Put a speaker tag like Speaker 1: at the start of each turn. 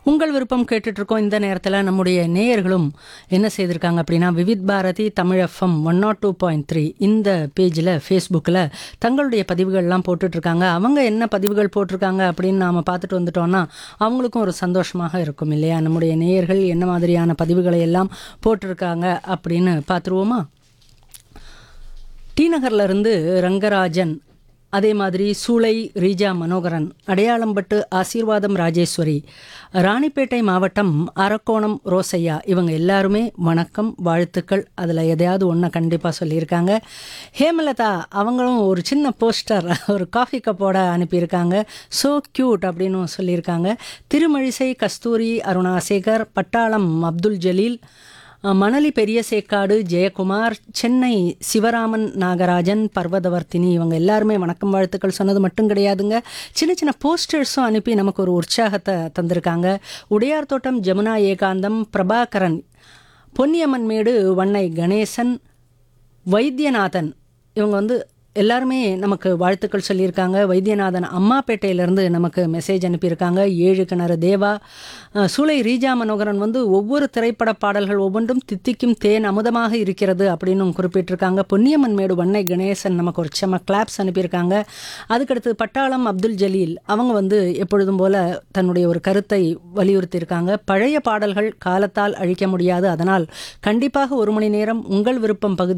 Speaker 1: உங்கள் விருப்பம் கேட்டுட்டு இருக்கோம் இந்த நேரத்தில் நம்முடைய நேயர்களும் என்ன செய்திருக்காங்க அப்படின்னா Vividh Bharati Tamil FM one naught two point three இந்த பேஜில் ஃபேஸ்புக்கில் தங்களுடைய பதிவுகள்லாம் போட்டுட்ருக்காங்க அவங்க என்ன பதிவுகள் போட்டிருக்காங்க அப்படின்னு நாம் பார்த்துட்டு வந்துட்டோம்னா அவங்களுக்கும் ஒரு சந்தோஷமாக இருக்கும் இல்லையா நம்முடைய நேயர்கள் என்ன மாதிரியான பதிவுகளை எல்லாம் போட்டிருக்காங்க அப்படின்னு பார்த்துருவோமா டி நகர்ல இருந்து ரங்கராஜன் அதே மாதிரி சூளை ரீஜா மனோகரன் அடையாளம்பட்டு ஆசீர்வாதம் ராஜேஸ்வரி ராணிப்பேட்டை மாவட்டம் அரக்கோணம் ரோசையா இவங்க எல்லாருமே வணக்கம் வாழ்த்துக்கள் அதில் எதையாவது ஒன்றை கண்டிப்பாக சொல்லியிருக்காங்க ஹேமலதா அவங்களும் ஒரு சின்ன போஸ்டர் ஒரு காஃபி கப்போட அனுப்பியிருக்காங்க ஸோ க்யூட் அப்படின்னு சொல்லியிருக்காங்க திருமழிசை கஸ்தூரி அருணாசேகர் பட்டாளம் அப்துல் ஜலீல் மணலி பெரிய சேக்காடு ஜெயக்குமார் சென்னை சிவராமன் நாகராஜன் பர்வதவர்த்தினி இவங்க எல்லாருமே வணக்கம் வாழ்த்துக்கள் சொன்னது மட்டும் கிடையாதுங்க சின்ன சின்ன போஸ்டர்ஸும் அனுப்பி நமக்கு ஒரு உற்சாகத்தை தந்திருக்காங்க உடையார் தோட்டம் ஜமுனா ஏகாந்தம் பிரபாகரன் பொன்னியம்மன் மேடு வண்ணை கணேசன் வைத்தியநாதன் இவங்க வந்து எல்லாருமே நமக்கு வாழ்த்துக்கள் சொல்லியிருக்காங்க வைத்தியநாதன் அம்மாப்பேட்டையிலேருந்து நமக்கு மெசேஜ் அனுப்பியிருக்காங்க ஏழு கிணறு தேவா அஹ், சூளை ரீஜா மனோகரன் வந்து ஒவ்வொரு திரைப்பட பாடல்கள் ஒவ்வொன்றும் தித்திக்கும் தேன் அமுதமாக இருக்கிறது அப்படின்னு குறிப்பிட்டிருக்காங்க பொன்னியம்மன் மேடு வண்ணை கணேசன் நமக்கு ஒரு செம கிளாப்ஸ் அனுப்பியிருக்காங்க அதுக்கடுத்து பட்டாளம் அப்துல் ஜலீல் அவங்க வந்து எப்பொழுதும் போல தன்னுடைய ஒரு கருத்தை வலியுறுத்தியிருக்காங்க பழைய பாடல்கள் காலத்தால் அழிக்க முடியாது அதனால் கண்டிப்பாக ஒரு மணி நேரம் உங்கள் விருப்பம் பகுதி